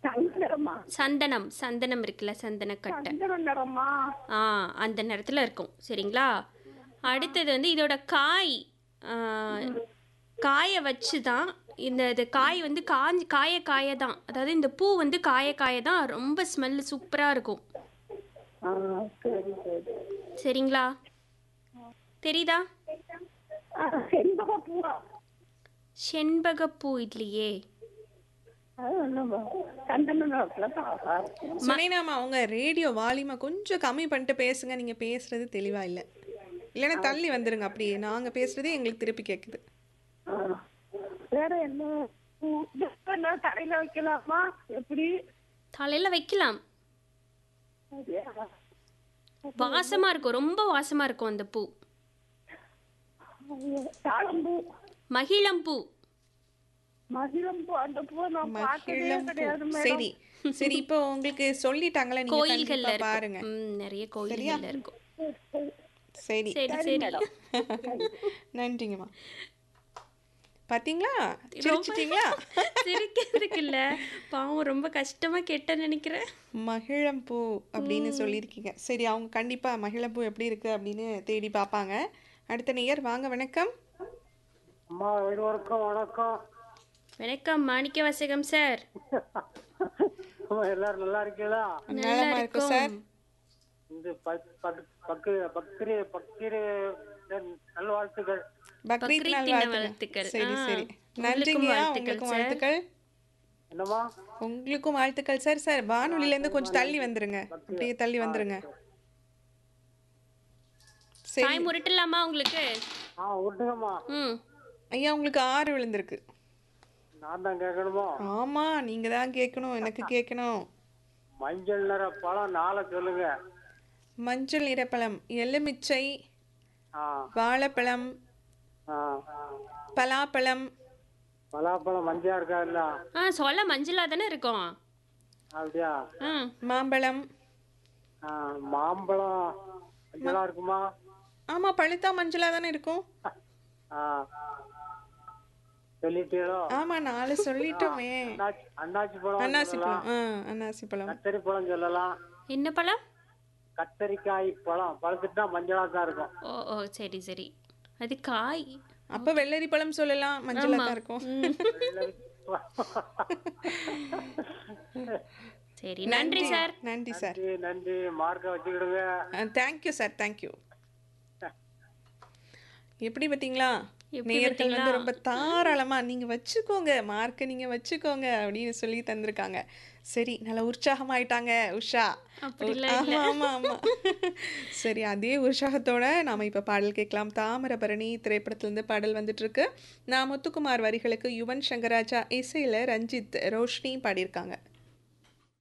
தங்க நிறமா சந்தனம் சந்தனம் இருக்குல்ல சந்தனக்கட்டை சந்தன நிறமா ஆ அந்த நேரத்தில் இருக்கும் சரிங்களா அடுத்தது வந்து இதோட காய் ஆ, காய வச்சு தான் இந்த இது காய் வந்து காஞ்சி காய காய தான் அதாவது இந்த பூ வந்து காய காய தான் ரொம்ப ஸ்மெல் சூப்பராக இருக்கும் ஆ, சரி சரி சரிங்களா தெரியுதா ஆ, செண்பக பூவா செண்பகப்பூ இல்லையே அது என்னம்மா சந்தன நிறத்துல தான் அழகா இருக்கும் சுனைனாமா உங்க ரேடியோ வால்யூமை கொஞ்சம் கம்மி பண்ணிட்டு பேசுங்க நீங்க பேசுறது தெளிவா இல்ல இல்லைன்னா தள்ளி வந்துருங்க அப்படியே நாங்க பேசுறதே எங்களுக்கு திருப்பி கேக்குது ஆ. வேற என்ன பூ? இது என்ன தலையில வைக்கலாமா எப்படி தலையில் வைக்கலாம் அப்படியா? வாசமாக இருக்கும் ரொம்ப வாசமாக இருக்கும் அந்த பூ தாழம்பூ மகிழம்பூ மகிழம்பூ அந்த பூ நான் பார்த்ததே மகிழம் கிடையாது மேடம் சரி சரி இப்போ உங்களுக்கு சொல்லிட்டாங்களே நீங்க கோயில்களில் கண்டிப்பா பாருங்க இருக்கும் ம், நிறைய கோயில்களில் இருக்கும் சரி சரி சரி நன்றிங்கம்மா பாத்தீங்களா சிரிச்சிட்டீங்களா சிரிக்கிறதுக்கு இல்ல பாவம் ரொம்ப கஷ்டமா கேட்ட நினைக்கிறேன் மகிழம்பூ அப்படின்னு சொல்லியிருக்கீங்க சரி அவங்க கண்டிப்பா மகிழம்பூ எப்படி இருக்கு அப்படின்னு தேடி பார்ப்பாங்க அடுத்த நேயர் வாங்க வணக்கம் அம்மா இருவருக்கும் வணக்கம் வணக்கம் மாணிக்க வாசகம் சார் அம்மா எல்லாரும் நல்லா இருக்கீங்களா நலமா இருக்கும் சார் இந்த பக்- பக்- பக்கு பக்ரி பக்ரி நல்வாழ்த்துக்கள் பக்ரீத் பக்ரீத் நாள் தின வாழ்த்துக்கள் வாழ்த்துக்கள். சரி ஆ, சரி உங்களுக்கும் நன்றிங்கய்யா வாழ்த்துக்கள் உங்களுக்கும் சார். வாழ்த்துக்கள் என்னம்மா உங்களுக்கும் வாழ்த்துக்கள் சார் சார் வானொலியில இருந்து கொஞ்சம் தள்ளி வந்துருங்க அப்படியே தள்ளி வந்துருங்க சரி தாய் முரட்டலாமா உங்களுக்கு ஆ விட்டுங்கம்மா ம் ஐயா உங்களுக்கு ஆறு விழுந்திருக்கு நான் தான் கேட்கணுமோ ஆமா நீங்க தான் கேட்கணும் எனக்கு கேட்கணும் மஞ்சள் நிற பழம் நாளை சொல்லுங்க மஞ்சள் நிறப்பழம் எலுமிச்சை ஆ வாழைப்பழம் ஆ பலாப்பழம் பலாப்பழம் மஞ்சள் இருக்கா இல்ல ஆ சொல்ல மஞ்சளா தானே இருக்கும் அப்படியா ம் மாம்பழம் ஆ மாம்பழம் மஞ்சளா இருக்குமா ஆமா பழுத்தா மஞ்சளா தானே இருக்கும் ஆ சொல்லிட்டீங்களோ ஆமா நாலு சொல்லிட்டோமே அண்ணாச்சி அண்ணாச்சி பழம் அன்னாசி பழம் ஆ அன்னாசி பழம் கத்தரி பழம் சொல்லலாம் என்ன பழம் கத்தரிக்காய் பழம் பழுத்துட்டா மஞ்சளா தான் இருக்கும் ஓ ஓ சரி சரி அது காய் அப்ப வெள்ளரி பழம் சொல்லலாம் மஞ்சளா தான் இருக்கும் ம். சரி நன்றி சார் நன்றி சார் நன்றி நன்றி மார்க்க வச்சுக்கிடுங்க தேங்க்யூ சார் தேங்க்யூ எப்படி பார்த்தீங்களா எப்படி நேயர்கள் வந்து பார்த்தீங்களா? ரொம்ப தாராளமா நீங்க வச்சுக்கோங்க மார்க்கை நீங்க வச்சுக்கோங்க அப்படின்னு சொல்லி தந்திருக்காங்க சரி நல்லா உற்சாகமாயிட்டாங்க உஷா அப்படிலாம் ஆமா ஆமா ஆமா சரி அதே உற்சாகத்தோட நாம இப்ப பாடல் கேட்கலாம் தாமிரபரணி திரைப்படத்துல இருந்து பாடல் வந்துட்டு இருக்கு நான் முத்துக்குமார் வரிகளுக்கு யுவன் சங்கராஜா இசையில ரஞ்சித் ரோஷினி பாடியிருக்காங்க